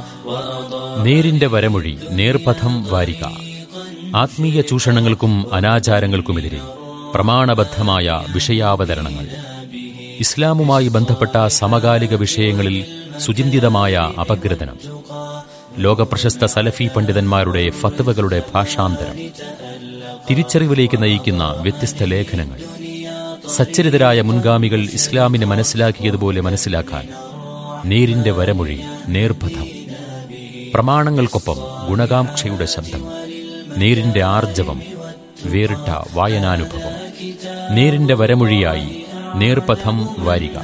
നേരിന്റെ വരമൊഴി നേർപഥം വാരിക ആത്മീയ ചൂഷണങ്ങൾക്കും അനാചാരങ്ങൾക്കുമെതിരെ പ്രമാണബദ്ധമായ വിഷയാവതരണങ്ങൾ ഇസ്ലാമുമായി ബന്ധപ്പെട്ട സമകാലിക വിഷയങ്ങളിൽ സുചിന്തിതമായ അപഗ്രഥനം ലോകപ്രശസ്ത സലഫി പണ്ഡിതന്മാരുടെ ഫത്വകളുടെ ഭാഷാന്തരം തിരിച്ചറിവിലേക്ക് നയിക്കുന്ന വ്യത്യസ്ത ലേഖനങ്ങൾ സച്ചരിതരായ മുൻഗാമികൾ ഇസ്ലാമിനെ മനസ്സിലാക്കിയതുപോലെ മനസ്സിലാക്കാൻ നേരിന്റെ വരമൊഴി നേർപഥം പ്രമാണങ്ങൾക്കൊപ്പം ഗുണകാംക്ഷയുടെ ശബ്ദം നേരിന്റെ ആർജവം വേറിട്ട വായനാനുഭവം നേരിന്റെ വരമൊഴിയായി നേർപഥം വാരിക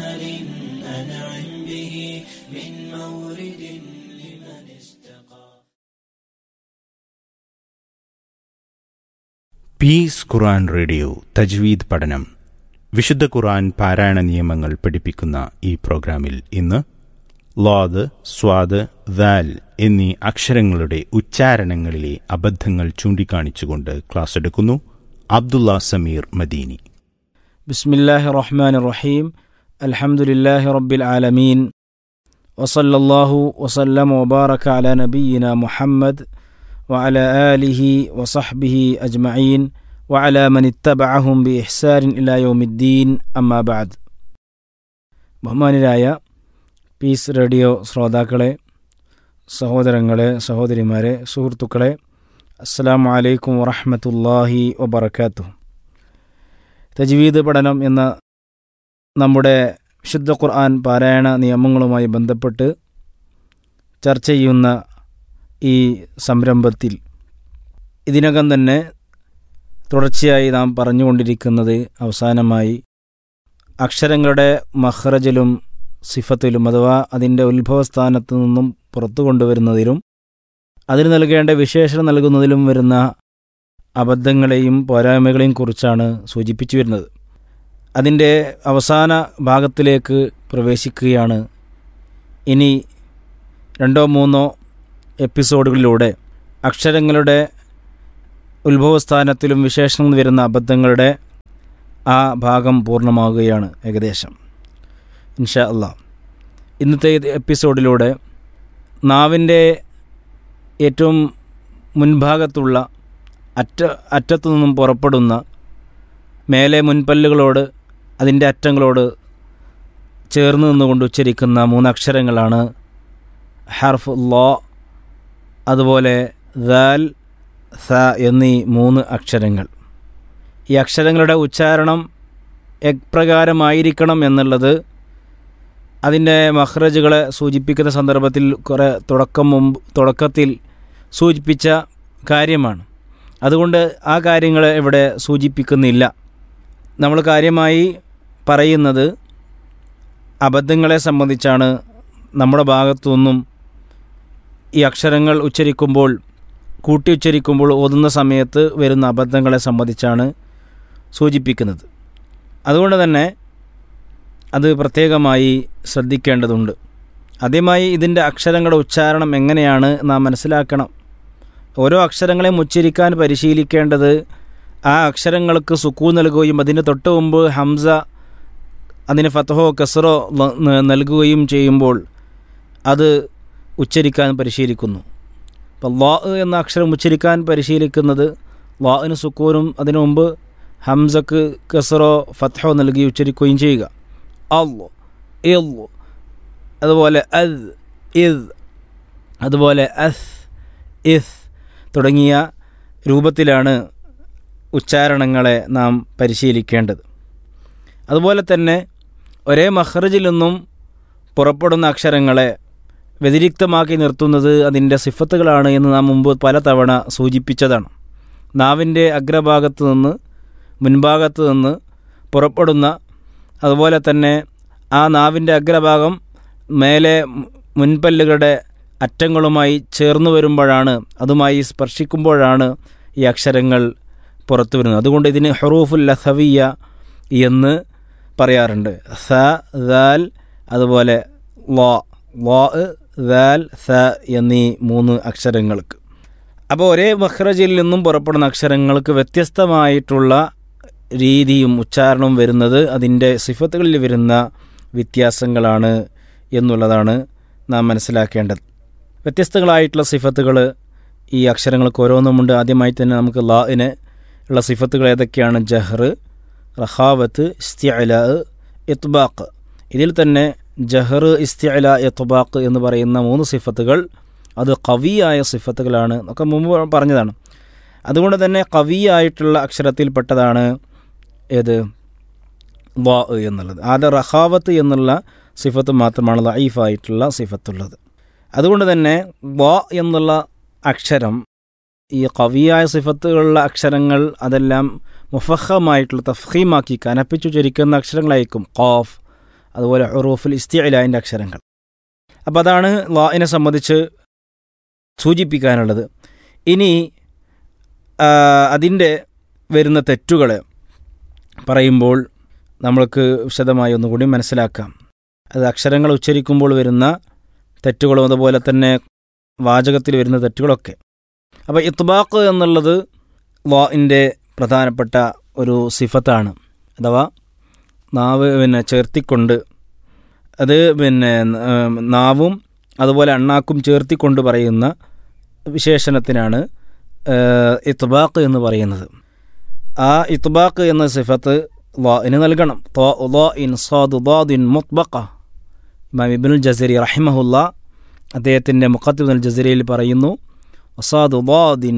പീസ് ഖുറാൻ റേഡിയോ തജ്വീദ് പഠനം വിശുദ്ധ ഖുറാൻ പാരായണ നിയമങ്ങൾ പഠിപ്പിക്കുന്ന ഈ പ്രോഗ്രാമിൽ ഇന്ന് ലോദ് സ്വാദ് ദാൽ എന്നീ അക്ഷരങ്ങളുടെ ഉച്ചാരണങ്ങളിലെ അബദ്ധങ്ങൾ ചൂണ്ടിക്കാണിച്ചുകൊണ്ട് ക്ലാസ് എടുക്കുന്നു അബ്ദുള്ള സമീർ മദീനി بسم الله الرحمن الرحيم الحمد لله رب العالمين وصلى الله وسلم وبارك على نبينا محمد وعلى آله وصحبه أجمعين وعلى من اتبعهم بإحسان إلى يوم الدين أما بعد ബഹുമാനിരായ പീസ് റേഡിയോ ശ്രോതാക്കളെ സഹോദരങ്ങളെ സഹോദരിമാരെ സുഹൃത്തുക്കളെ അസ്സാം വലൈക്കും വറഹമത്തല്ലാഹി വബർക്കാത്തു തജ്വീദ് പഠനം എന്ന നമ്മുടെ വിശുദ്ധ ഖുർആൻ പാരായണ നിയമങ്ങളുമായി ബന്ധപ്പെട്ട് ചർച്ച ചെയ്യുന്ന ഈ സംരംഭത്തിൽ ഇതിനകം തന്നെ തുടർച്ചയായി നാം പറഞ്ഞുകൊണ്ടിരിക്കുന്നത് അവസാനമായി അക്ഷരങ്ങളുടെ മഹ്റജിലും സിഫത്തിലും അഥവാ അതിൻ്റെ ഉത്ഭവസ്ഥാനത്തു നിന്നും പുറത്തു കൊണ്ടുവരുന്നതിലും അതിന് നൽകേണ്ട വിശേഷണം നൽകുന്നതിലും വരുന്ന അബദ്ധങ്ങളെയും പോരായ്മകളെയും കുറിച്ചാണ് സൂചിപ്പിച്ചു വരുന്നത് അതിൻ്റെ അവസാന ഭാഗത്തിലേക്ക് പ്രവേശിക്കുകയാണ് ഇനി രണ്ടോ മൂന്നോ എപ്പിസോഡുകളിലൂടെ അക്ഷരങ്ങളുടെ ഉത്ഭവസ്ഥാനത്തിലും വിശേഷണം വരുന്ന അബദ്ധങ്ങളുടെ ആ ഭാഗം പൂർണ്ണമാകുകയാണ് ഏകദേശം ഇൻഷാ അല്ലാ ഇന്നത്തെ എപ്പിസോഡിലൂടെ നാവിൻ്റെ ഏറ്റവും മുൻഭാഗത്തുള്ള അറ്റ അറ്റത്തു നിന്നും പുറപ്പെടുന്ന മേലെ മുൻപല്ലുകളോട് അതിൻ്റെ അറ്റങ്ങളോട് ചേർന്ന് നിന്നുകൊണ്ട് ഉച്ചരിക്കുന്ന മൂന്നക്ഷരങ്ങളാണ് ഹർഫ് ലോ അതുപോലെ ദാൽ സ എന്നീ മൂന്ന് അക്ഷരങ്ങൾ ഈ അക്ഷരങ്ങളുടെ ഉച്ചാരണം എപ്രകാരമായിരിക്കണം എന്നുള്ളത് അതിൻ്റെ മഹ്റജുകളെ സൂചിപ്പിക്കുന്ന സന്ദർഭത്തിൽ കുറേ തുടക്കം മുമ്പ് തുടക്കത്തിൽ സൂചിപ്പിച്ച കാര്യമാണ് അതുകൊണ്ട് ആ കാര്യങ്ങൾ ഇവിടെ സൂചിപ്പിക്കുന്നില്ല നമ്മൾ കാര്യമായി പറയുന്നത് അബദ്ധങ്ങളെ സംബന്ധിച്ചാണ് നമ്മുടെ ഭാഗത്തു നിന്നും ഈ അക്ഷരങ്ങൾ ഉച്ചരിക്കുമ്പോൾ കൂട്ടി ഉച്ചരിക്കുമ്പോൾ ഓതുന്ന സമയത്ത് വരുന്ന അബദ്ധങ്ങളെ സംബന്ധിച്ചാണ് സൂചിപ്പിക്കുന്നത് അതുകൊണ്ട് തന്നെ അത് പ്രത്യേകമായി ശ്രദ്ധിക്കേണ്ടതുണ്ട് ആദ്യമായി ഇതിൻ്റെ അക്ഷരങ്ങളുടെ ഉച്ചാരണം എങ്ങനെയാണ് നാം മനസ്സിലാക്കണം ഓരോ അക്ഷരങ്ങളെയും ഉച്ചരിക്കാൻ പരിശീലിക്കേണ്ടത് ആ അക്ഷരങ്ങൾക്ക് സുക്കൂ നൽകുകയും അതിന് തൊട്ട് മുമ്പ് ഹംസ അതിന് ഫത്തഹോ കസറോ നൽകുകയും ചെയ്യുമ്പോൾ അത് ഉച്ചരിക്കാൻ പരിശീലിക്കുന്നു അപ്പോൾ ലാ എന്ന അക്ഷരം ഉച്ചരിക്കാൻ പരിശീലിക്കുന്നത് ലാഇന് സുക്കൂനും അതിനു മുമ്പ് ഹംസക്ക് കസറോ ഫത്തഹോ നൽകി ഉച്ചരിക്കുകയും ചെയ്യുക അള്ളു ഇള്ളു അതുപോലെ അദ് ഇദ് അതുപോലെ അസ് ഇസ് തുടങ്ങിയ രൂപത്തിലാണ് ഉച്ചാരണങ്ങളെ നാം പരിശീലിക്കേണ്ടത് അതുപോലെ തന്നെ ഒരേ മഹ്റജിൽ നിന്നും പുറപ്പെടുന്ന അക്ഷരങ്ങളെ വ്യതിരിക്തമാക്കി നിർത്തുന്നത് അതിൻ്റെ സിഫത്തുകളാണ് എന്ന് നാം മുമ്പ് പലതവണ സൂചിപ്പിച്ചതാണ് നാവിൻ്റെ അഗ്രഭാഗത്ത് നിന്ന് മുൻഭാഗത്ത് നിന്ന് പുറപ്പെടുന്ന അതുപോലെ തന്നെ ആ നാവിൻ്റെ അഗ്രഭാഗം മേലെ മുൻപല്ലുകളുടെ അറ്റങ്ങളുമായി ചേർന്ന് വരുമ്പോഴാണ് അതുമായി സ്പർശിക്കുമ്പോഴാണ് ഈ അക്ഷരങ്ങൾ പുറത്തു വരുന്നത് അതുകൊണ്ട് ഇതിന് ഹറൂഫുൽ ലസവിയ എന്ന് പറയാറുണ്ട് സ ദാൽ അതുപോലെ ലോ ലോ ദാൽ സ എന്നീ മൂന്ന് അക്ഷരങ്ങൾക്ക് അപ്പോൾ ഒരേ മഹ്റജിൽ നിന്നും പുറപ്പെടുന്ന അക്ഷരങ്ങൾക്ക് വ്യത്യസ്തമായിട്ടുള്ള രീതിയും ഉച്ചാരണവും വരുന്നത് അതിൻ്റെ സിഫത്തുകളിൽ വരുന്ന വ്യത്യാസങ്ങളാണ് എന്നുള്ളതാണ് നാം മനസ്സിലാക്കേണ്ടത് വ്യത്യസ്തങ്ങളായിട്ടുള്ള സിഫത്തുകൾ ഈ അക്ഷരങ്ങൾക്ക് ഓരോന്നുമുണ്ട് ആദ്യമായി തന്നെ നമുക്ക് ലാഇന് ഉള്ള സിഫത്തുകൾ ഏതൊക്കെയാണ് ജഹർ റഹാവത്ത് ഇസ്തിഅല ഇത്ബാഖ് ഇതിൽ തന്നെ ജഹർ ഇസ്തിഅല ഇത്ബാഖ് എന്ന് പറയുന്ന മൂന്ന് സിഫത്തുകൾ അത് കവിയായ സിഫത്തുകളാണ് ഒക്കെ മുമ്പ് പറഞ്ഞതാണ് അതുകൊണ്ട് തന്നെ കവിയായിട്ടുള്ള അക്ഷരത്തിൽപ്പെട്ടതാണ് ഏത് വാ എന്നുള്ളത് ആദ്യ റഹാവത്ത് എന്നുള്ള സിഫത്ത് മാത്രമാണ് ലൈഫായിട്ടുള്ള സിഫത്തുള്ളത് അതുകൊണ്ട് തന്നെ വാ എന്നുള്ള അക്ഷരം ഈ കവിയായ സിഫത്തുകളുള്ള അക്ഷരങ്ങൾ അതെല്ലാം മുഫഹമായിട്ടുള്ള തഫീമാക്കി കനപ്പിച്ചു ചരിക്കുന്ന അക്ഷരങ്ങളായിരിക്കും ഖാഫ് അതുപോലെ ഉറൂഫുൽ ഇസ്തിഅലാൻ്റെ അക്ഷരങ്ങൾ അപ്പോൾ അതാണ് ലാഇനെ സംബന്ധിച്ച് സൂചിപ്പിക്കാനുള്ളത് ഇനി അതിൻ്റെ വരുന്ന തെറ്റുകൾ പറയുമ്പോൾ നമ്മൾക്ക് വിശദമായി ഒന്നുകൂടി മനസ്സിലാക്കാം അത് അക്ഷരങ്ങൾ ഉച്ചരിക്കുമ്പോൾ വരുന്ന തെറ്റുകളും അതുപോലെ തന്നെ വാചകത്തിൽ വരുന്ന തെറ്റുകളൊക്കെ അപ്പോൾ ഇത്ബാഖ് എന്നുള്ളത് വാഇൻ്റെ പ്രധാനപ്പെട്ട ഒരു സിഫത്താണ് അഥവാ നാവ് പിന്നെ ചേർത്തിക്കൊണ്ട് അത് പിന്നെ നാവും അതുപോലെ അണ്ണാക്കും ചേർത്തിക്കൊണ്ട് പറയുന്ന വിശേഷണത്തിനാണ് ഇത്ബാഖ് എന്ന് പറയുന്നത് ആ ഇത്ബാഖ് എന്ന സിഫത്ത് ലാഇന് നൽകണം ഇൻ സാദ് ദാദിൻ മുത്ബഖ ഇമാം ഇബ്നുൽ ജസരി റഹിമഹുല്ല അദ്ദേഹത്തിൻ്റെ മുഖത്തുൽ ജസരിയിൽ പറയുന്നു വസാദ് ദാദിൻ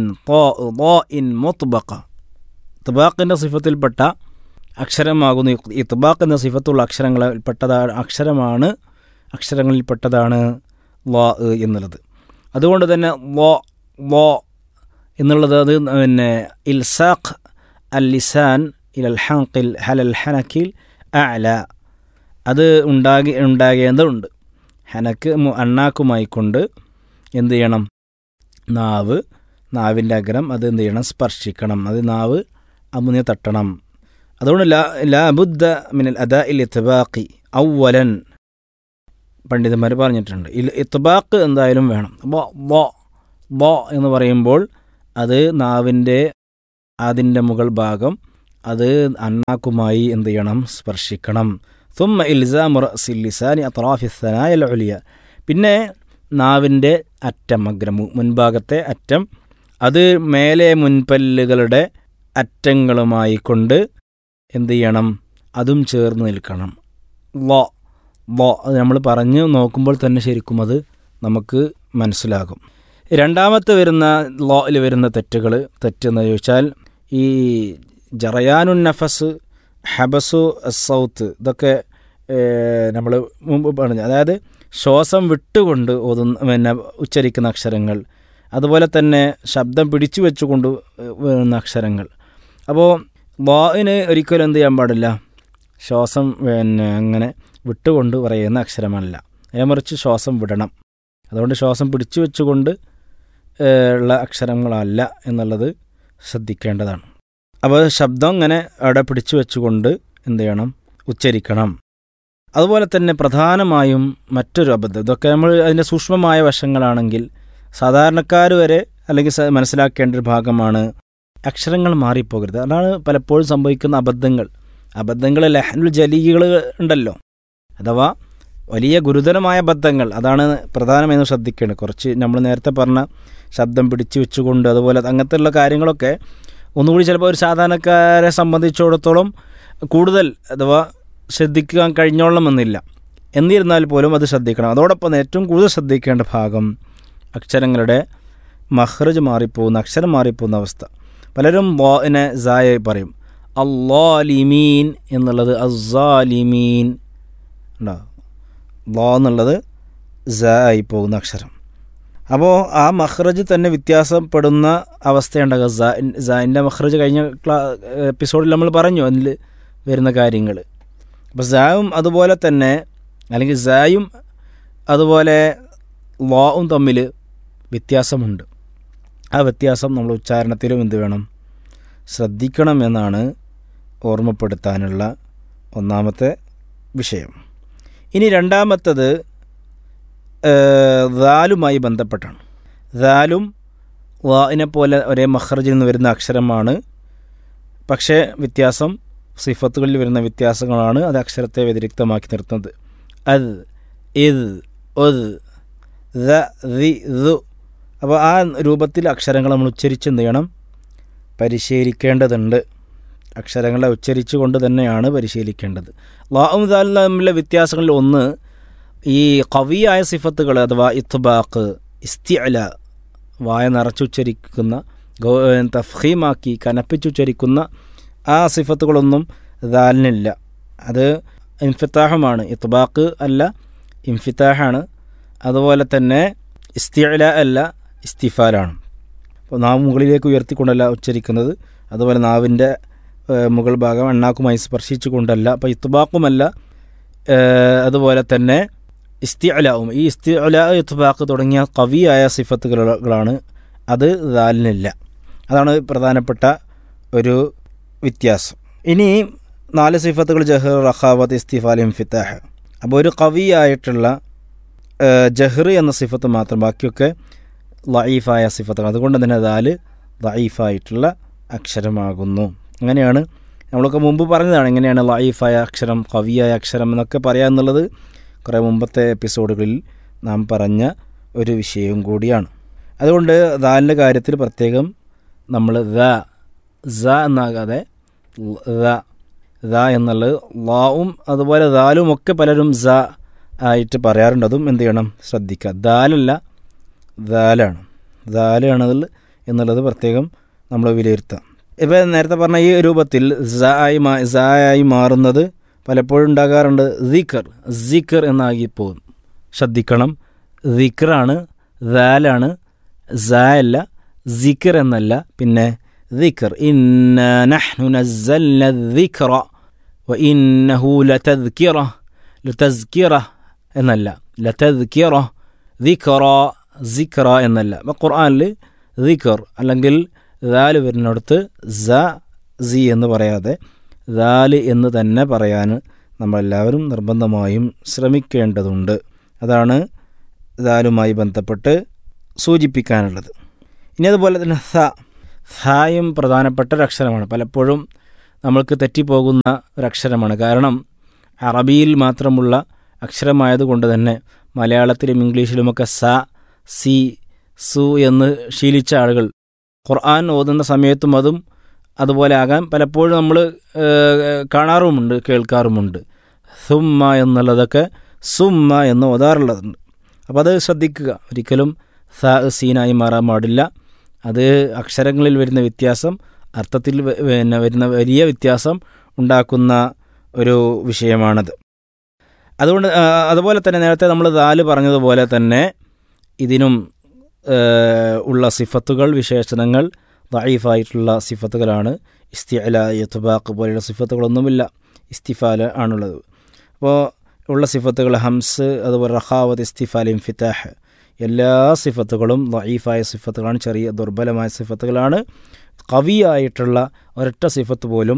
ഇൻ മുത്ബഖ ഇത്ബാഖിൻ്റെ സിഫത്തിൽപ്പെട്ട അക്ഷരമാകുന്നു ഇത്ബാഖ് എന്ന സിഫത്തുള്ള അക്ഷരങ്ങളിൽപ്പെട്ടതാണ് അക്ഷരമാണ് അക്ഷരങ്ങളിൽപ്പെട്ടതാണ് ലാ എന്നുള്ളത് അതുകൊണ്ട് തന്നെ ലോ ലോ എന്നുള്ളത് അത് പിന്നെ ഇൽസാഖ് അൽ ലിസാൻ ഇൽ ഹങ്കിൽ ഹലൽ ഹനക്കിൽ അല അത് ഉണ്ടാകി ഉണ്ടാകേണ്ടതുണ്ട് ഹനക്ക് അണ്ണാക്കുമായി കൊണ്ട് എന്ത് ചെയ്യണം നാവ് നാവിൻ്റെ അഗ്രം അത് എന്ത് ചെയ്യണം സ്പർശിക്കണം അത് നാവ് അമുനെ തട്ടണം അതുകൊണ്ട് ലാ ലാബുദ്ദ മിനൽ അദാ ഇൽ ഇത്ബാഖി ഔവലൻ പണ്ഡിതന്മാർ പറഞ്ഞിട്ടുണ്ട് ഇൽ ഇത്ബാഖ് എന്തായാലും വേണം ബോ ബോ ബോ എന്ന് പറയുമ്പോൾ അത് നാവിൻ്റെ അതിൻ്റെ മുകൾ ഭാഗം അത് അണ്ണാക്കുമായി എന്ത് ചെയ്യണം സ്പർശിക്കണം സുമ്മ ഇൽസാം റസിലിസാനി അത്രാഫിസനായ ഒലിയ പിന്നെ നാവിൻ്റെ അറ്റം അഗ്രം മുൻഭാഗത്തെ അറ്റം അത് മേലെ മുൻപല്ലുകളുടെ അറ്റങ്ങളുമായി കൊണ്ട് എന്ത് ചെയ്യണം അതും ചേർന്ന് നിൽക്കണം ലോ ലോ അത് നമ്മൾ പറഞ്ഞു നോക്കുമ്പോൾ തന്നെ ശരിക്കും അത് നമുക്ക് മനസ്സിലാകും രണ്ടാമത്തെ വരുന്ന ലോയിൽ വരുന്ന തെറ്റുകൾ തെറ്റെന്ന് ചോദിച്ചാൽ ഈ ജറയാനുൻ നഫസ് ഹബസു സൗത്ത് ഇതൊക്കെ നമ്മൾ മുമ്പ് പറഞ്ഞു അതായത് ശ്വാസം വിട്ടുകൊണ്ട് ഓതുന്ന പിന്നെ ഉച്ചരിക്കുന്ന അക്ഷരങ്ങൾ അതുപോലെ തന്നെ ശബ്ദം പിടിച്ചു വെച്ചുകൊണ്ട് വരുന്ന അക്ഷരങ്ങൾ അപ്പോൾ ബാഇന് ഒരിക്കലും എന്ത് ചെയ്യാൻ പാടില്ല ശ്വാസം പിന്നെ അങ്ങനെ വിട്ടുകൊണ്ട് പറയുന്ന അക്ഷരമല്ല അതിനെ മറിച്ച് ശ്വാസം വിടണം അതുകൊണ്ട് ശ്വാസം പിടിച്ചു വെച്ചുകൊണ്ട് ഉള്ള അക്ഷരങ്ങളല്ല എന്നുള്ളത് ശ്രദ്ധിക്കേണ്ടതാണ് അപ്പോൾ ശബ്ദം ഇങ്ങനെ അവിടെ പിടിച്ചു വെച്ചുകൊണ്ട് എന്ത് ചെയ്യണം ഉച്ചരിക്കണം അതുപോലെ തന്നെ പ്രധാനമായും മറ്റൊരു അബദ്ധം ഇതൊക്കെ നമ്മൾ അതിൻ്റെ സൂക്ഷ്മമായ വശങ്ങളാണെങ്കിൽ സാധാരണക്കാർ വരെ അല്ലെങ്കിൽ മനസ്സിലാക്കേണ്ട ഒരു ഭാഗമാണ് അക്ഷരങ്ങൾ മാറിപ്പോകരുത് അതാണ് പലപ്പോഴും സംഭവിക്കുന്ന അബദ്ധങ്ങൾ അബദ്ധങ്ങൾ ലഹനുൽ ജലീകൾ ഉണ്ടല്ലോ അഥവാ വലിയ ഗുരുതരമായ അബദ്ധങ്ങൾ അതാണ് പ്രധാനമെന്ന് ശ്രദ്ധിക്കേണ്ടത് കുറച്ച് നമ്മൾ നേരത്തെ പറഞ്ഞ ശബ്ദം പിടിച്ചു വെച്ചുകൊണ്ട് അതുപോലെ അങ്ങനത്തെ ഉള്ള കാര്യങ്ങളൊക്കെ ഒന്നുകൂടി ചിലപ്പോൾ ഒരു സാധാരണക്കാരെ സംബന്ധിച്ചിടത്തോളം കൂടുതൽ അഥവാ ശ്രദ്ധിക്കാൻ കഴിഞ്ഞോളണമെന്നില്ല എന്നിരുന്നാൽ പോലും അത് ശ്രദ്ധിക്കണം അതോടൊപ്പം ഏറ്റവും കൂടുതൽ ശ്രദ്ധിക്കേണ്ട ഭാഗം അക്ഷരങ്ങളുടെ മഹ്റജ് മാറിപ്പോകുന്ന അക്ഷരം മാറിപ്പോകുന്ന അവസ്ഥ പലരും വാനെ സായ പറയും അള്ളാലിമീൻ എന്നുള്ളത് അസാലിമീൻ ഉണ്ടോ ലോ എന്നുള്ളത് സ ആയി പോകുന്ന അക്ഷരം അപ്പോൾ ആ മഹ്റജ് തന്നെ വ്യത്യാസപ്പെടുന്ന അവസ്ഥയുണ്ടാകുക സാൻ്റെ മഹ്റജ് കഴിഞ്ഞ ക്ലാ എപ്പിസോഡിൽ നമ്മൾ പറഞ്ഞു അതിൽ വരുന്ന കാര്യങ്ങൾ അപ്പോൾ സായും അതുപോലെ തന്നെ അല്ലെങ്കിൽ സായും അതുപോലെ ലോവും തമ്മിൽ വ്യത്യാസമുണ്ട് ആ വ്യത്യാസം നമ്മൾ ഉച്ചാരണത്തിലും എന്ത് വേണം ശ്രദ്ധിക്കണം എന്നാണ് ഓർമ്മപ്പെടുത്താനുള്ള ഒന്നാമത്തെ വിഷയം ഇനി രണ്ടാമത്തത് ദാലുമായി ബന്ധപ്പെട്ടാണ് ദാലും വാഇനെ പോലെ ഒരേ മഹ്റജിൽ നിന്ന് വരുന്ന അക്ഷരമാണ് പക്ഷേ വ്യത്യാസം സിഫത്തുകളിൽ വരുന്ന വ്യത്യാസങ്ങളാണ് അത് അക്ഷരത്തെ വ്യതിരിക്തമാക്കി നിർത്തുന്നത് അത് ഇത് ഒത് ദ ദി ദു അപ്പോൾ ആ രൂപത്തിൽ അക്ഷരങ്ങൾ നമ്മൾ ഉച്ചരിച്ച് എന്ത് ചെയ്യണം പരിശീലിക്കേണ്ടതുണ്ട് അക്ഷരങ്ങളെ ഉച്ചരിച്ചു കൊണ്ട് തന്നെയാണ് പരിശീലിക്കേണ്ടത് ലാവും ദാലും തമ്മിലെ വ്യത്യാസങ്ങളിൽ ഒന്ന് ഈ കവിയായ സിഫത്തുകൾ അഥവാ ഇത്ബാക്ക് ഇസ്തിഅല വായ നിറച്ചുച്ചരിക്കുന്ന ഗൗ തഫീമാക്കി കനപ്പിച്ചുച്ചരിക്കുന്ന ആ സിഫത്തുകളൊന്നും ദാലിനില്ല അത് ഇൻഫിത്താഹുമാണ് ഇത്ബാക്ക് അല്ല ഇൻഫിത്താഹാണ് അതുപോലെ തന്നെ ഇസ്തിഅല അല്ല ഇസ്തിഫാലാണ് അപ്പോൾ നാവ് മുകളിലേക്ക് ഉയർത്തിക്കൊണ്ടല്ല ഉച്ചരിക്കുന്നത് അതുപോലെ നാവിൻ്റെ മുകൾ ഭാഗം എണ്ണാക്കുമായി സ്പർശിച്ചുകൊണ്ടല്ല അപ്പോൾ ഇത്ബാക്കുമല്ല അതുപോലെ തന്നെ ഇസ്തിഅലാവും ഈ ഇസ്തിഅല ഇത്ബാക്ക് തുടങ്ങിയ കവിയായ സിഫത്തുകളാണ് അത് ദാലിനില്ല അതാണ് പ്രധാനപ്പെട്ട ഒരു വ്യത്യാസം ഇനി നാല് സിഫത്തുകൾ ജഹർ റഖാവത്ത് ഇസ്തിഫാൽ ഇംഫിത്താഹ് അപ്പോൾ ഒരു കവിയായിട്ടുള്ള ജഹർ എന്ന സിഫത്ത് മാത്രം ബാക്കിയൊക്കെ ലൈഫായ സിഫത്തുകൾ അതുകൊണ്ട് തന്നെ ദാല് ലൈഫായിട്ടുള്ള അക്ഷരമാകുന്നു അങ്ങനെയാണ് നമ്മളൊക്കെ മുമ്പ് പറഞ്ഞതാണ് എങ്ങനെയാണ് ലൈഫായ അക്ഷരം കവിയായ അക്ഷരം എന്നൊക്കെ പറയാമെന്നുള്ളത് കുറേ മുമ്പത്തെ എപ്പിസോഡുകളിൽ നാം പറഞ്ഞ ഒരു വിഷയവും കൂടിയാണ് അതുകൊണ്ട് ദാലിൻ്റെ കാര്യത്തിൽ പ്രത്യേകം നമ്മൾ ദ സ എന്നാകാതെ ദ ദ എന്നുള്ളത് ലാവും അതുപോലെ ദാലും ഒക്കെ പലരും സ ആയിട്ട് പറയാറുണ്ട് അതും എന്ത് ചെയ്യണം ശ്രദ്ധിക്കുക ദാലല്ല ദാലാണ് ദാലാണതിൽ എന്നുള്ളത് പ്രത്യേകം നമ്മൾ വിലയിരുത്താം ഇപ്പോൾ നേരത്തെ പറഞ്ഞ ഈ രൂപത്തിൽ സ ആയി മാ സ ആയി മാറുന്നത് പലപ്പോഴും ഉണ്ടാകാറുണ്ട് ദിക്കർ സിക്കർ എന്നാകി പോകും ശ്രദ്ധിക്കണം ദിക്കറാണ് ദാലാണ് സ അല്ല സിക്കർ എന്നല്ല പിന്നെ ദിക്കർ ഇന്ന നഹ്നു നസ്സൽന ദിക്റ വ ഇന്നഹു ലതദ്കിറ ലതസ്കിറ എന്നല്ല ലതദ്കിറ ദിക്റ സിക്റ എന്നല്ല അപ്പോൾ ഖുർആനിൽ ദിക്കർ അല്ലെങ്കിൽ ദാല് വരുന്നിടത്ത് സ സി എന്ന് പറയാതെ ദാല് എന്ന് തന്നെ പറയാൻ നമ്മളെല്ലാവരും നിർബന്ധമായും ശ്രമിക്കേണ്ടതുണ്ട് അതാണ് ദാലുമായി ബന്ധപ്പെട്ട് സൂചിപ്പിക്കാനുള്ളത് ഇനി അതുപോലെ തന്നെ സ സായും പ്രധാനപ്പെട്ട ഒരക്ഷരമാണ് പലപ്പോഴും നമ്മൾക്ക് തെറ്റിപ്പോകുന്ന ഒരക്ഷരമാണ് കാരണം അറബിയിൽ മാത്രമുള്ള അക്ഷരമായതുകൊണ്ട് തന്നെ മലയാളത്തിലും ഇംഗ്ലീഷിലുമൊക്കെ സ സി സു എന്ന് ശീലിച്ച ആളുകൾ ഖുർആൻ ഓതുന്ന സമയത്തും അതും അതുപോലെ ആകാൻ പലപ്പോഴും നമ്മൾ കാണാറുമുണ്ട് കേൾക്കാറുമുണ്ട് സുമ്മ എന്നുള്ളതൊക്കെ സുമ്മ എന്ന് ഓതാറുള്ളതുണ്ട് അപ്പോൾ അത് ശ്രദ്ധിക്കുക ഒരിക്കലും സ സീനായി മാറാൻ പാടില്ല അത് അക്ഷരങ്ങളിൽ വരുന്ന വ്യത്യാസം അർത്ഥത്തിൽ പിന്നെ വരുന്ന വലിയ വ്യത്യാസം ഉണ്ടാക്കുന്ന ഒരു വിഷയമാണത് അതുകൊണ്ട് അതുപോലെ തന്നെ നേരത്തെ നമ്മൾ ദാല് പറഞ്ഞതുപോലെ തന്നെ ഇതിനും ഉള്ള സിഫത്തുകൾ വിശേഷണങ്ങൾ ദൈഫായിട്ടുള്ള സിഫത്തുകളാണ് ഇസ്തിഅല യത്തുബാക്ക് പോലെയുള്ള സിഫത്തുകളൊന്നുമില്ല ഇസ്തിഫാൽ ആണുള്ളത് അപ്പോൾ ഉള്ള സിഫത്തുകൾ ഹംസ് അതുപോലെ റഹാവത്ത് ഇസ്തിഫാൽ ഇംഫിത്താഹ് എല്ലാ സിഫത്തുകളും ദൈഫായ സിഫത്തുകളാണ് ചെറിയ ദുർബലമായ സിഫത്തുകളാണ് കവിയായിട്ടുള്ള ഒരൊറ്റ സിഫത്ത് പോലും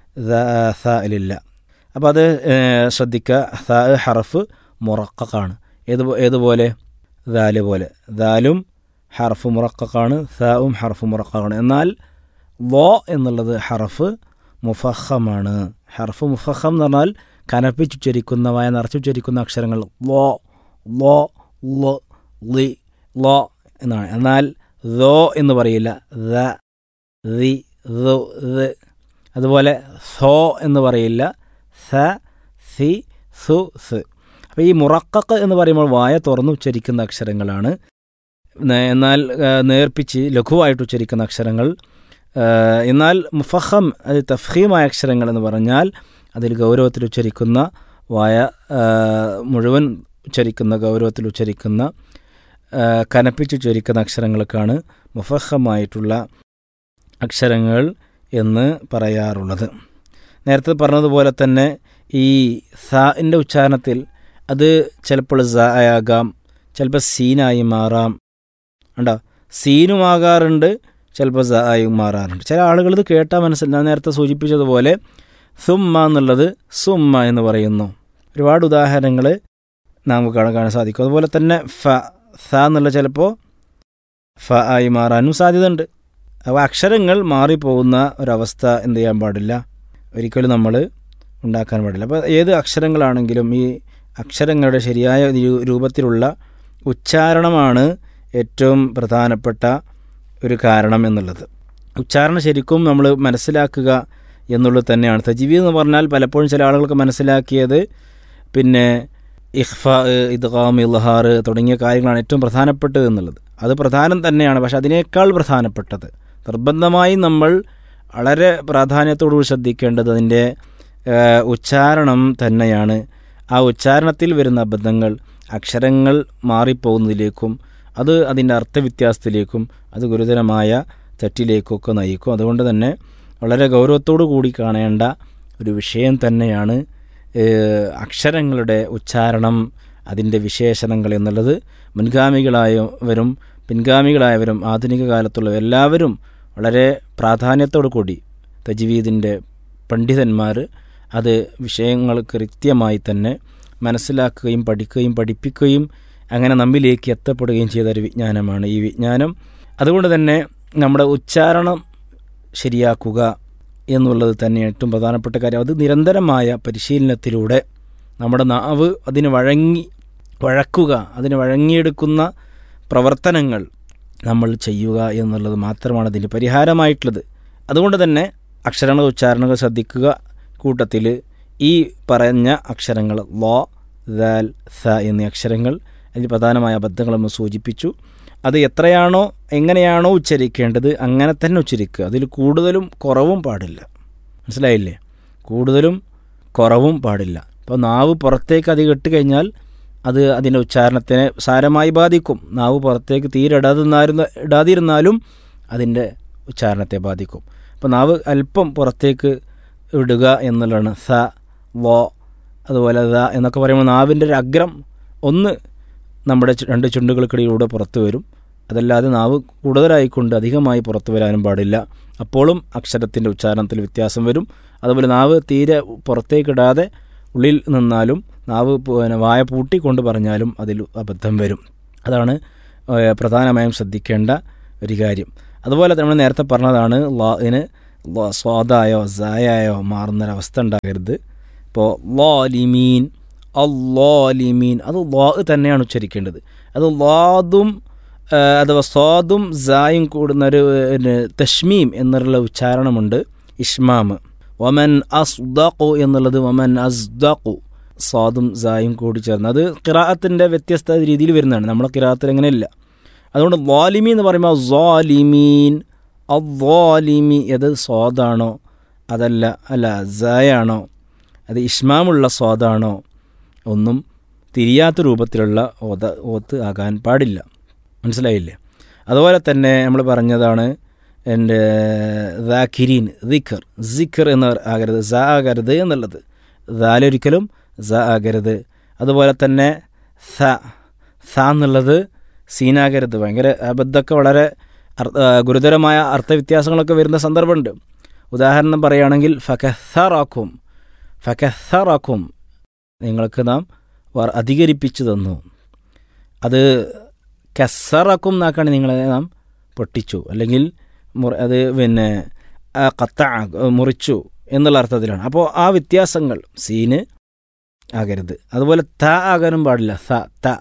ലില്ല അപ്പോൾ അത് ശ്രദ്ധിക്കുക ഥ ഹറഫ് മുറക്കാണ് ഏത് ഏതുപോലെ ദാല് പോലെ ദാലും ഹർഫ് മുറക്കാണ് സാവും ഹർഫ് മുറക്കാണ് എന്നാൽ വോ എന്നുള്ളത് ഹർഫ് മുഫഹമാണ് ഹർഫ് മുഫഹം എന്ന് പറഞ്ഞാൽ കനപ്പിച്ചുച്ചരിക്കുന്ന വായ നിറച്ചുച്ചരിക്കുന്ന അക്ഷരങ്ങൾ വോ വോ ലോ ലി ലോ എന്നാണ് എന്നാൽ ദോ എന്ന് പറയില്ല ദ ദി ദു ദ് അതുപോലെ സോ എന്ന് പറയില്ല സ സി സു സ് അപ്പോൾ ഈ മുറക്കക്ക് എന്ന് പറയുമ്പോൾ വായ തുറന്ന് ഉച്ചരിക്കുന്ന അക്ഷരങ്ങളാണ് എന്നാൽ നേർപ്പിച്ച് ലഘുവായിട്ട് ഉച്ചരിക്കുന്ന അക്ഷരങ്ങൾ എന്നാൽ മുഫഹം അത് തഫീമായ അക്ഷരങ്ങൾ എന്ന് പറഞ്ഞാൽ അതിൽ ഗൗരവത്തിൽ ഉച്ചരിക്കുന്ന വായ മുഴുവൻ ഉച്ചരിക്കുന്ന ഗൗരവത്തിൽ ഉച്ചരിക്കുന്ന കനപ്പിച്ചുച്ചരിക്കുന്ന അക്ഷരങ്ങൾക്കാണ് മുഫഹമായിട്ടുള്ള അക്ഷരങ്ങൾ എന്ന് പറയാറുള്ളത് നേരത്തെ പറഞ്ഞതുപോലെ തന്നെ ഈ സാൻ്റെ ഉച്ചാരണത്തിൽ അത് ചിലപ്പോൾ സ ആകാം ചിലപ്പോൾ സീനായി മാറാം ഉണ്ടോ സീനുമാകാറുണ്ട് ചിലപ്പോൾ സ ആയി മാറാറുണ്ട് ചില ആളുകൾ ഇത് കേട്ടാൽ മനസ്സിൽ ഞാൻ നേരത്തെ സൂചിപ്പിച്ചതുപോലെ സുമ്മ എന്നുള്ളത് സുമ്മ എന്ന് പറയുന്നു ഒരുപാട് ഉദാഹരണങ്ങൾ നമുക്ക് കാണാൻ സാധിക്കും അതുപോലെ തന്നെ ഫ സ എന്നുള്ള ചിലപ്പോൾ ഫ ആയി മാറാനും സാധ്യതയുണ്ട് അപ്പോൾ അക്ഷരങ്ങൾ മാറിപ്പോകുന്ന ഒരവസ്ഥ എന്ത് ചെയ്യാൻ പാടില്ല ഒരിക്കലും നമ്മൾ ഉണ്ടാക്കാൻ പാടില്ല അപ്പോൾ ഏത് അക്ഷരങ്ങളാണെങ്കിലും ഈ അക്ഷരങ്ങളുടെ ശരിയായ രൂപത്തിലുള്ള ഉച്ചാരണമാണ് ഏറ്റവും പ്രധാനപ്പെട്ട ഒരു കാരണം എന്നുള്ളത് ഉച്ചാരണം ശരിക്കും നമ്മൾ മനസ്സിലാക്കുക എന്നുള്ളത് തന്നെയാണ് തജീവി എന്ന് പറഞ്ഞാൽ പലപ്പോഴും ചില ആളുകൾക്ക് മനസ്സിലാക്കിയത് പിന്നെ ഇഹ്ഫ ഇദ്ഗാം ഇൽഹാർ തുടങ്ങിയ കാര്യങ്ങളാണ് ഏറ്റവും പ്രധാനപ്പെട്ടത് എന്നുള്ളത് അത് പ്രധാനം തന്നെയാണ് പക്ഷെ അതിനേക്കാൾ പ്രധാനപ്പെട്ടത് നിർബന്ധമായി നമ്മൾ വളരെ പ്രാധാന്യത്തോടുകൂടി ശ്രദ്ധിക്കേണ്ടത് അതിൻ്റെ ഏഹ്, ഉച്ചാരണം തന്നെയാണ് ആ ഉച്ചാരണത്തിൽ വരുന്ന അബദ്ധങ്ങൾ അക്ഷരങ്ങൾ മാറിപ്പോകുന്നതിലേക്കും അത് അതിൻ്റെ അർത്ഥവ്യത്യാസത്തിലേക്കും അത് ഗുരുതരമായ തെറ്റിലേക്കൊക്കെ നയിക്കും അതുകൊണ്ട് തന്നെ വളരെ ഗൗരവത്തോടു കൂടി കാണേണ്ട ഒരു വിഷയം തന്നെയാണ് ഏഹ്, അക്ഷരങ്ങളുടെ ഉച്ചാരണം അതിൻ്റെ വിശേഷണങ്ങൾ എന്നുള്ളത് മുൻഗാമികളായവരും പിൻഗാമികളായവരും ആധുനിക കാലത്തുള്ള എല്ലാവരും വളരെ പ്രാധാന്യത്തോടു കൂടി തജ്വീദിൻ്റെ പണ്ഡിതന്മാർ അത് വിഷയങ്ങൾ കൃത്യമായി തന്നെ മനസ്സിലാക്കുകയും പഠിക്കുകയും പഠിപ്പിക്കുകയും അങ്ങനെ നമ്മിലേക്ക് എത്തപ്പെടുകയും ചെയ്ത ഒരു വിജ്ഞാനമാണ് ഈ വിജ്ഞാനം അതുകൊണ്ട് തന്നെ നമ്മുടെ ഉച്ചാരണം ശരിയാക്കുക എന്നുള്ളത് തന്നെ ഏറ്റവും പ്രധാനപ്പെട്ട കാര്യം അത് നിരന്തരമായ പരിശീലനത്തിലൂടെ നമ്മുടെ നാവ് അതിന് വഴങ്ങി വഴക്കുക അതിന് വഴങ്ങിയെടുക്കുന്ന പ്രവർത്തനങ്ങൾ നമ്മൾ ചെയ്യുക എന്നുള്ളത് മാത്രമാണ് അതിന് പരിഹാരമായിട്ടുള്ളത് അതുകൊണ്ട് തന്നെ അക്ഷരങ്ങൾ ഉച്ചാരണങ്ങൾ ശ്രദ്ധിക്കുക കൂട്ടത്തിൽ ഈ പറഞ്ഞ അക്ഷരങ്ങൾ ലോ ദാൽ സ എന്നീ അക്ഷരങ്ങൾ അതിൽ പ്രധാനമായ അബദ്ധങ്ങൾ നമ്മൾ സൂചിപ്പിച്ചു അത് എത്രയാണോ എങ്ങനെയാണോ ഉച്ചരിക്കേണ്ടത് അങ്ങനെ തന്നെ ഉച്ചരിക്കുക അതിൽ കൂടുതലും കുറവും പാടില്ല മനസ്സിലായില്ലേ കൂടുതലും കുറവും പാടില്ല ഇപ്പോൾ നാവ് പുറത്തേക്ക് അധികം ഇട്ട് കഴിഞ്ഞാൽ അത് അതിൻ്റെ ഉച്ചാരണത്തിനെ സാരമായി ബാധിക്കും നാവ് പുറത്തേക്ക് തീരെ ഇടാതിരുന്നായിരുന്ന ഇടാതിരുന്നാലും അതിൻ്റെ ഉച്ചാരണത്തെ ബാധിക്കും അപ്പോൾ നാവ് അല്പം പുറത്തേക്ക് ഇടുക എന്നുള്ളതാണ് സ വോ അതുപോലെ ദ എന്നൊക്കെ പറയുമ്പോൾ നാവിൻ്റെ ഒരു അഗ്രം ഒന്ന് നമ്മുടെ ചു- രണ്ട് ചുണ്ടുകൾക്കിടയിലൂടെ പുറത്തു വരും അതല്ലാതെ നാവ് കൂടുതലായിക്കൊണ്ട് അധികമായി പുറത്തു വരാനും പാടില്ല അപ്പോഴും അക്ഷരത്തിൻ്റെ ഉച്ചാരണത്തിൽ വ്യത്യാസം വരും അതുപോലെ നാവ് തീരെ പുറത്തേക്കിടാതെ ഉള്ളിൽ നിന്നാലും നാവ് പു- പിന്നെ വായ പൂട്ടിക്കൊണ്ട് പറഞ്ഞാലും അതിൽ അബദ്ധം വരും അതാണ് ഏഹ്, പ്രധാനമായും ശ്രദ്ധിക്കേണ്ട ഒരു കാര്യം അതുപോലെ നമ്മൾ നേരത്തെ പറഞ്ഞതാണ് ലാന് സ്വാദായോ സായായോ മാറുന്നൊരവസ്ഥ ഉണ്ടാകരുത് ഇപ്പോൾ ലോലിമീൻ അല്ലോലിമീൻ അത് ലോ തന്നെയാണ് ഉച്ചരിക്കേണ്ടത് അത് ലാദും ആ, അഥവാ സ്വാദും സായും കൂടുന്ന ഒരു പിന്നെ, തഷ്മീം എന്നുള്ള ഉച്ചാരണമുണ്ട് ഇഷ്മാമ് വമൻ അസ്ദഖു എന്നുള്ളത് വമൻ അസ്ദഖു സ്വാദും സായും കൂടി ചേർന്ന് അത് കിറാഅത്തിൻ്റെ വ്യത്യസ്ത രീതിയിൽ വരുന്നതാണ് നമ്മളെ കിറാത്തിൽ അങ്ങനെയില്ല അതുകൊണ്ട് വാലിമി എന്ന് പറയുമ്പോൾ വാലിമീൻ അവ്വാലിമി അത് സ്വാദാണോ അതല്ല അല്ല സയാണോ അത് ഇഷ്മാമുള്ള സ്വാദാണോ ഒന്നും തിരിയാത്ത രൂപത്തിലുള്ള ഓത ഓത്ത് ആകാൻ പാടില്ല മനസ്സിലായില്ലേ അതുപോലെ തന്നെ നമ്മൾ പറഞ്ഞതാണ് എൻ്റെ ദാഖിരീൻ ദിഖർ സിഖർ എന്ന് ആകരുത് സ ആകരുത് എന്നുള്ളത് ദാലൊരിക്കലും സ ആകരുത് അതുപോലെ തന്നെ സ സ എന്നുള്ളത് സീനാകരുത് ഭയങ്കര അബദ്ധമൊക്കെ വളരെ അർ- ആ, ഗുരുതരമായ അർത്ഥവ്യത്യാസങ്ങളൊക്കെ വരുന്ന സന്ദർഭമുണ്ട് ഉദാഹരണം പറയുകയാണെങ്കിൽ ഫക്കഹറാക്കും ഫക്കഹറാക്കും നിങ്ങൾക്ക് നാം വർ- അധികരിപ്പിച്ചു തന്നു അത് കസറാക്കും എന്നാക്കാണ് നിങ്ങളെ നാം പൊട്ടിച്ചു അല്ലെങ്കിൽ മുറി അത് പിന്നെ ആ, കത്ത മുറിച്ചു എന്നുള്ള അർത്ഥത്തിലാണ് അപ്പോൾ ആ വ്യത്യാസങ്ങൾ സീന് ആകരുത് അതുപോലെ ത ആകാനും പാടില്ല സ ത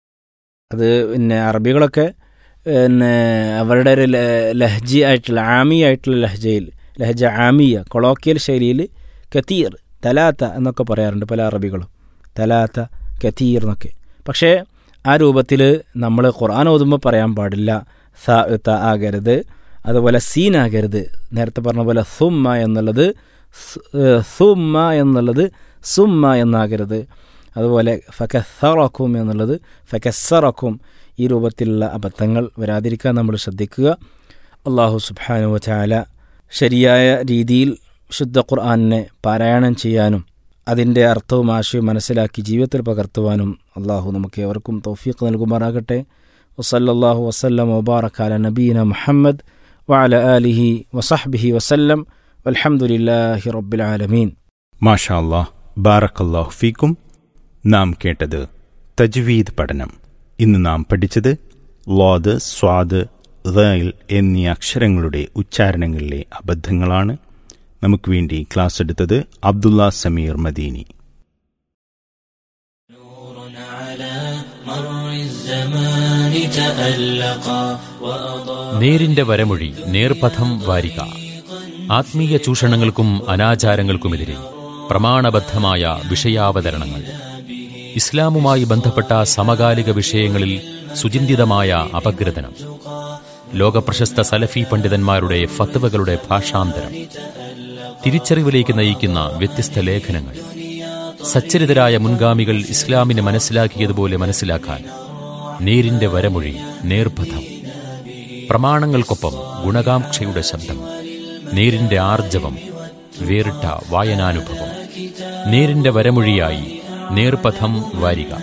അത് പിന്നെ അറബികളൊക്കെ പിന്നെ അവരുടെ ഒരു ല- ലഹ്ജി ആയിട്ടുള്ള ആമി ആയിട്ടുള്ള ലഹ്ജയിൽ ലഹജ ആമിയ കൊളോക്കിയൽ ശൈലിയിൽ കത്തീർ തലാത്ത എന്നൊക്കെ പറയാറുണ്ട് പല അറബികളും തലാത്ത കത്തീർ എന്നൊക്കെ പക്ഷേ ആ രൂപത്തിൽ നമ്മൾ ഖുർആൻ ഓതുമ്പോൾ പറയാൻ പാടില്ല സ ത ആകരുത് അതുപോലെ സീൻ ആകരുത് നേരത്തെ പറഞ്ഞ പോലെ സുമ്മ എന്നുള്ളത് സ്- ഏഹ് സുമ്മ എന്നുള്ളത് സുമ്മ എന്നാകരുത് അതുപോലെ ഫക്കസറക്കും എന്നുള്ളത് ഫക്കസറക്കും ഈ രൂപത്തിലുള്ള അബദ്ധങ്ങൾ വരാതിരിക്കാൻ നമ്മൾ ശ്രദ്ധിക്കുക അള്ളാഹു സുബാനു ചാല ശരിയായ രീതിയിൽ ശുദ്ധ ഖുർആാനിനെ പാരായണം ചെയ്യാനും അതിൻ്റെ അർത്ഥവും ആശയവും മനസ്സിലാക്കി ജീവിതത്തിൽ പകർത്തുവാനും അള്ളാഹു നമുക്ക് ഏവർക്കും തൗഫീഖ് നൽകുമാറാകട്ടെ വസല്ലാഹു വസ്ലം വബാറക്കാല നബീന മുഹമ്മദ് വഅല ആലിഹി വസഹ്ബിഹി വസല്ലം വൽഹംദുലില്ലാഹി റബ്ബിൽ ആലമീൻ മാഷാ അല്ലാഹ് ബാറക്കല്ലാഹു ഫീക്കും നാം കേട്ടത് തജ്വീദ് പഠനം ഇന്ന് നാം പഠിച്ചത് ലോദ് സ്വാദ് റൈൽ എന്നീ അക്ഷരങ്ങളുടെ ഉച്ചാരണങ്ങളിലെ അബദ്ധങ്ങളാണ് നമുക്ക് വേണ്ടി ക്ലാസ് എടുത്തത് അബ്ദുള്ള സമീർ മദീനി نور على مر الزمان الأمان تألقا وأضاء നേരിന്റെ വരമൊഴി നേർപഥം വാരിക ആത്മീയ ചൂഷണങ്ങൾക്കും അനാചാരങ്ങൾക്കുമെതിരെ പ്രമാണബദ്ധമായ വിഷയാവതരണങ്ങൾ ഇസ്ലാമുമായി ബന്ധപ്പെട്ട സമകാലിക വിഷയങ്ങളിൽ സുചിന്തിതമായ അപഗ്രഥനം ലോകപ്രശസ്ത സലഫി പണ്ഡിതന്മാരുടെ ഫത്വകളുടെ ഭാഷാന്തരം തിരിച്ചറിവിലേക്ക് നയിക്കുന്ന വ്യത്യസ്ത ലേഖനങ്ങൾ സച്ചരിതരായ മുൻഗാമികൾ ഇസ്ലാമിനെ മനസ്സിലാക്കിയതുപോലെ മനസ്സിലാക്കാൻ നേരിന്റെ വരമൊഴി നേർപഥം പ്രമാണങ്ങൾക്കൊപ്പം ഗുണകാംക്ഷയുടെ ശബ്ദം നേരിന്റെ ആർജവം വേറിട്ട വായനാനുഭവം നേരിന്റെ വരമൊഴിയായി നേർപഥം വാരിക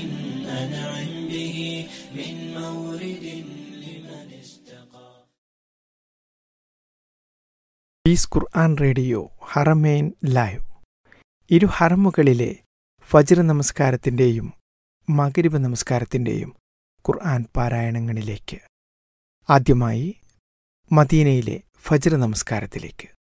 peace Quran radio Haramain live ഇരു ഹറമുകളിലെ ഫജ്ർ നമസ്കാരത്തിൻ്റെയും മകരിബ് നമസ്കാരത്തിൻ്റെയും ഖുർആൻ പാരായണങ്ങളിലേക്ക് ആദ്യമായി മദീനയിലെ ഫജ്ർ നമസ്കാരത്തിലേക്ക്